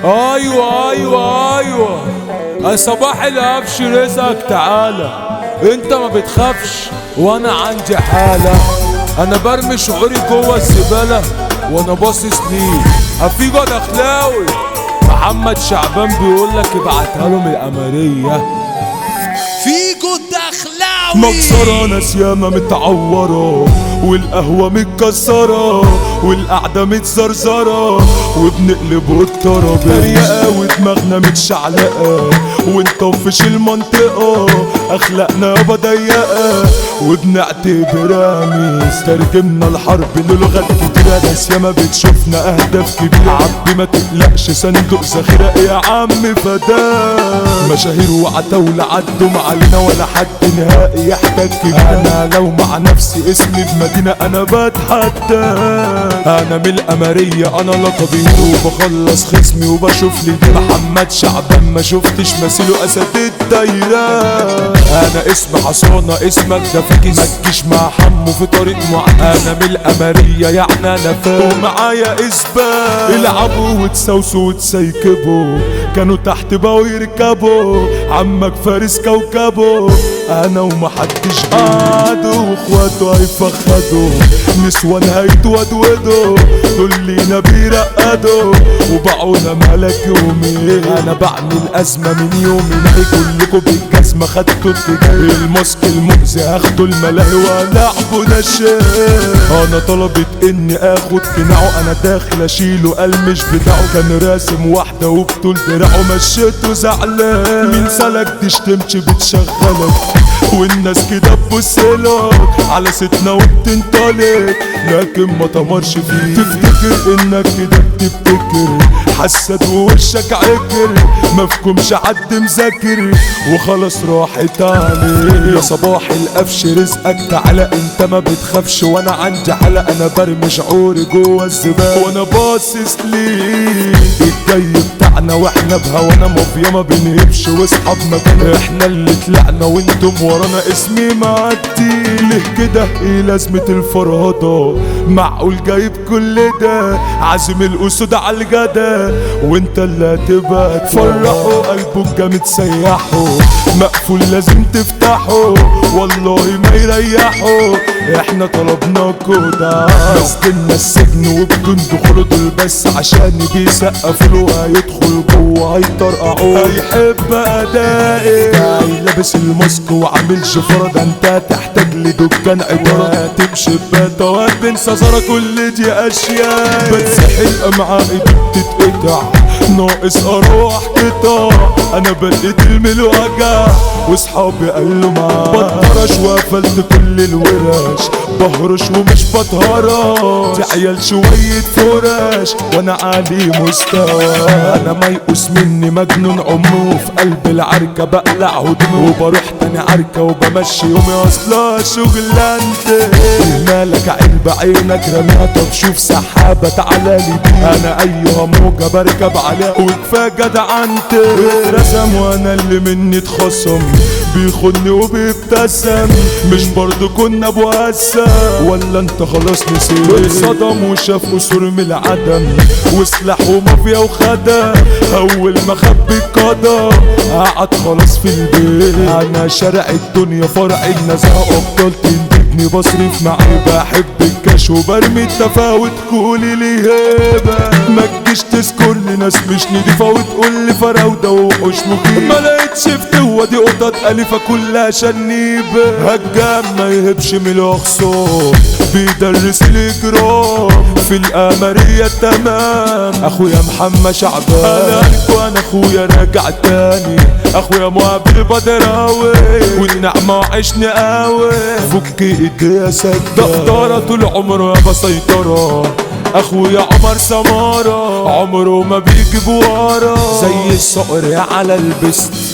ايوه ايوه ايوه يا صباح القفش رزقك تعالى انت ما بتخافش وانا عندي حالة انا برمي شعوري جوه الزبالة وانا باصص ليه هفيجو دخلاوي محمد شعبان بيقول لك ابعتها له من القمرية فيجو الدخلاوي مكسرة ناس ياما متعورة والقهوة متكسرة والقعدة متزرزرة وبنقلب الترابيزة ريقة ودماغنا متشعلقة ونطفش المنطقة أخلاقنا يابا ضيقة وبنعتبرها ميز ترجمنا الحرب للغات كتيرة ناس ياما بتشوفنا أهداف كبيرة عبي ما تقلقش صندوق ذخيرة يا عم فداه مشاهير وعتاولة عدوا معانا ولا حد نهائي يحتاج كبيرة أنا لو مع نفسي اسمي في مدينة أنا بتحدى أنا من القمرية أنا لقبي وبخلص خصمي وبشوف لي دي محمد شعبان ما شفتش مثيله أسد الدايرة أنا اسم حصانة اسمك ده فاكس ما تجيش مع حمو في طريق معاكس أنا من القمرية يعني أنا فاهم ومعايا إثبات العبوا وتسوسوا وتسيكبوا كانوا تحت بقوا يركبوا عمك فارس كوكبه انا ومحدش قعدوا واخواته هيفخدوا نسوان هيتودودوا دول لينا بيرقدوا وباعونا ملك يومين انا بعمل ازمه من يومي نهي كلكم بالجزمه خدتوا اتجاه الماسك المؤذي هاخدوا الملاهي ولعبوا نشاء انا طلبت اني اخد قناعه انا داخل اشيله قال مش بتاعه كان راسم واحده وبطول دراعه مشيته زعلان مين سلك دي شتمش بتشغلك والناس كده تبصلك على ستنا وبتنطلق لكن ما تمرش فيه تفتكر انك كده بتبتكر حسد ووشك عكر مفكومش حد مذاكر وخلاص راحت عليه يا صباح القفش رزقك تعالى انت ما بتخافش وانا عندي حلقة انا برمي شعوري جوه الزبالة وانا باصص ليه الجاي بتاعنا واحنا بهوانا مافيا ما بنهبش واصحاب مكان احنا اللي طلعنا وانتم ورانا اسمي معدي ليه كده ايه لازمة الفرهضة معقول جايب كل ده عازم الاسود على الجدا وانت اللي هتبقى تفرحوا قلبه جامد سيحه مقفول لازم تفتحه والله ما يريحه احنا طلبنا كودا مسكنا السجن وبدون دخول دول بس عشان بيسقفوا له هيدخل جوه هيطرقعوه هيحب ادائي جاي لابس الماسك وعامل شفرة ده انت تحتاج لدكان عبارة تمشي بباتا وهتنسى زرا كل دي اشياء بتسحل امعائي بتتقطع ناقص اروح قطع انا بقيت الملوجع واصحابي قالوا معاه بطرش وقفلت كل الورش بهرش ومش بتهرش دي عيال شوية فرش وانا عالي مستوى انا ميؤوس مني مجنون عمره وفي قلب العركة بقلع هدومي وبروح تاني عركة وبمشي يومي اصلا شغلانتي مالك عين بعينك رميها طب شوف سحابة تعالى لي بيها انا ايها موجة بركب عليها وكفاية جدعنتي رسم وانا اللي مني اتخصم بيخدني وبيبتسم مش برضو كنا ابو هسا ولا انت خلاص نسيت اتصدم وشاف قصور من العدم وسلاح ومافيا وخدم اول ما خبي القدم قعد خلاص في البيت انا شارع الدنيا فرع النزاهة افضل تندبني بصرف معي بحب الكاش وبرمي التفاوت كولي لي هيبة ما تجيش تذكر لي ناس مش نضيفة وتقول لي فراودة وحوش مخيف ما لقيتش في قوة دي قطط أليفة كلها شنيبة هجام ما يهبش من الأخصام بيدرس الإجرام في القمرية تمام أخويا محمد شعبان أنا عليك وأنا أخويا راجع تاني أخويا مقابل بدراوي والنعمة وعشني قوي فك إيدي يا سجاد دقدرة طول عمره يا بسيطرة اخويا عمر سمارة عمره ما بيجيب ورا زي الصقر على البست